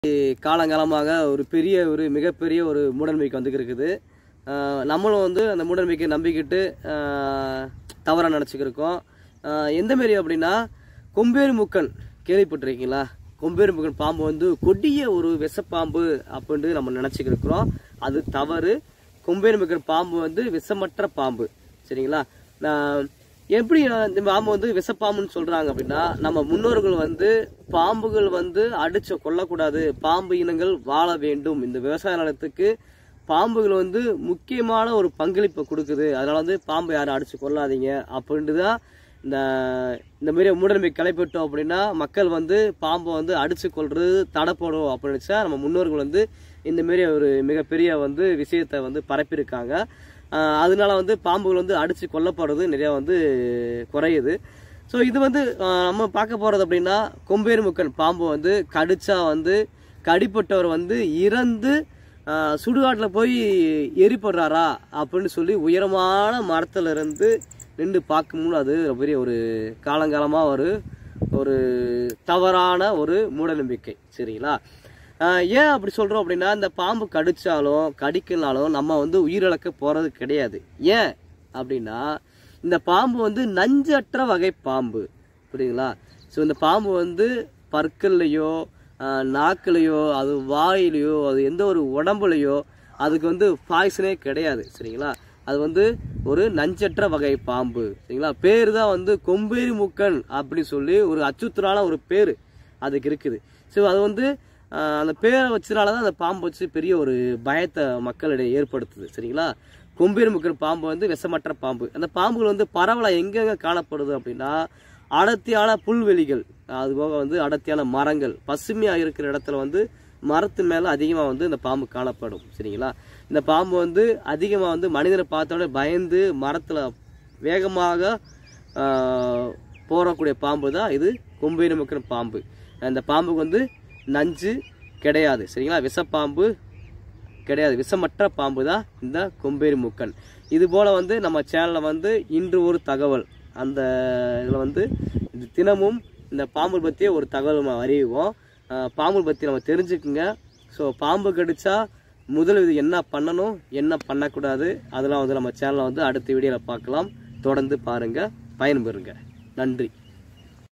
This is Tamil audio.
காலங்காலமாக ஒரு பெரிய ஒரு மிகப்பெரிய ஒரு மூடநம்பிக்கை வந்து இருக்குது ஆஹ் நம்மளும் வந்து அந்த மூடநம்பிக்கை நம்பிக்கிட்டு தவறாக நினச்சிக்கிருக்கோம் எந்த மாரி அப்படின்னா கொம்பேறு முக்கன் கேள்விப்பட்டிருக்கீங்களா கொம்பேறு முக்கன் பாம்பு வந்து கொடிய ஒரு விஷப்பாம்பு அப்படின்ட்டு நம்ம நினச்சிக்கிருக்கிறோம் அது தவறு கொம்பேறு முக்கன் பாம்பு வந்து விஷமற்ற பாம்பு சரிங்களா நான் எப்படி இந்த பாம்பு வந்து விஷப்பாம்புன்னு சொல்றாங்க அப்படின்னா நம்ம முன்னோர்கள் வந்து பாம்புகள் வந்து அடிச்சு கொல்லக்கூடாது பாம்பு இனங்கள் வாழ வேண்டும் இந்த விவசாய நிலத்துக்கு பாம்புகள் வந்து முக்கியமான ஒரு பங்களிப்பை கொடுக்குது அதனால வந்து பாம்பை யாரும் அடிச்சு கொள்ளாதீங்க அப்படின்ட்டு தான் இந்த இந்த மாதிரி மூடநம்பிக்கை கலைப்பட்டோம் அப்படின்னா மக்கள் வந்து பாம்பை வந்து அடிச்சு கொள்றது தடைப்படும் அப்படின்னு நினைச்சா நம்ம முன்னோர்கள் வந்து இந்த மாரி ஒரு மிகப்பெரிய வந்து விஷயத்தை வந்து பரப்பியிருக்காங்க ஆஹ் அதனால வந்து பாம்புகள் வந்து அடிச்சு கொல்லப்படுறது நிறைய வந்து குறையுது ஸோ இது வந்து ஆஹ் நம்ம பார்க்க போறது அப்படின்னா கொம்பேறு முக்கன் பாம்பு வந்து கடிச்சா வந்து கடிப்பட்டவர் வந்து இறந்து ஆஹ் சுடுகாட்டில் போய் எரிப்படுறாரா அப்படின்னு சொல்லி உயரமான மரத்துல இருந்து நின்று பார்க்கும்போது அது ஒரு பெரிய ஒரு காலங்காலமாக ஒரு ஒரு தவறான ஒரு மூடநம்பிக்கை சரிங்களா ஆஹ் ஏன் அப்படி சொல்றோம் அப்படின்னா இந்த பாம்பு கடிச்சாலும் கடிக்கனாலும் நம்ம வந்து உயிரிழக்க போறது கிடையாது ஏன் அப்படின்னா இந்த பாம்பு வந்து நஞ்சற்ற வகை பாம்பு புரியுதுங்களா ஸோ இந்த பாம்பு வந்து பற்கள்லையோ ஆஹ் நாக்குலையோ அது வாயிலையோ அது எந்த ஒரு உடம்புலையோ அதுக்கு வந்து பாய்சனே கிடையாது சரிங்களா அது வந்து ஒரு நஞ்சற்ற வகை பாம்பு சரிங்களா பேர் தான் வந்து கொம்பேரி முக்கன் அப்படி சொல்லி ஒரு அச்சுறுத்தலான ஒரு பேர் அதுக்கு இருக்குது ஸோ அது வந்து ஆஹ் அந்த பேரை வச்சனால தான் அந்த பாம்பு வச்சு பெரிய ஒரு பயத்தை மக்களிடையே ஏற்படுத்துது சரிங்களா கொம்பேரி முக்கன் பாம்பு வந்து விஷமற்ற பாம்பு அந்த பாம்புகள் வந்து பரவலாக எங்கெங்க காணப்படுது அப்படின்னா அடர்த்தியான புல்வெளிகள் அது போக வந்து அடர்த்தியான மரங்கள் பசுமையாக இருக்கிற இடத்துல வந்து மரத்து மேலே அதிகமாக வந்து இந்த பாம்பு காணப்படும் சரிங்களா இந்த பாம்பு வந்து அதிகமாக வந்து மனிதனை பார்த்தோன்னே பயந்து மரத்தில் வேகமாக ஆஹ், போறக்கூடிய பாம்பு தான் இது கொம்பேரி முக்கிற பாம்பு அந்த பாம்புக்கு வந்து நஞ்சு கிடையாது சரிங்களா விஷப்பாம்பு கிடையாது விஷமற்ற பாம்பு தான் இந்த கொம்பேரி முக்கன் இது போல வந்து நம்ம சேனலில் வந்து இன்று ஒரு தகவல் அந்த இதில் வந்து இது தினமும் இந்த பாம்பு பற்றிய ஒரு தகவல் நம்ம அறிவிவோம் அஹ் பாம்பு பற்றி நம்ம தெரிஞ்சுக்குங்க ஸோ பாம்பு கடிச்சா முதல் இது என்ன பண்ணணும் என்ன பண்ணக்கூடாது அதெல்லாம் வந்து நம்ம சேனலை வந்து அடுத்த வீடியோவில் பார்க்கலாம் தொடர்ந்து பாருங்கள் பயன்பெறுங்க நன்றி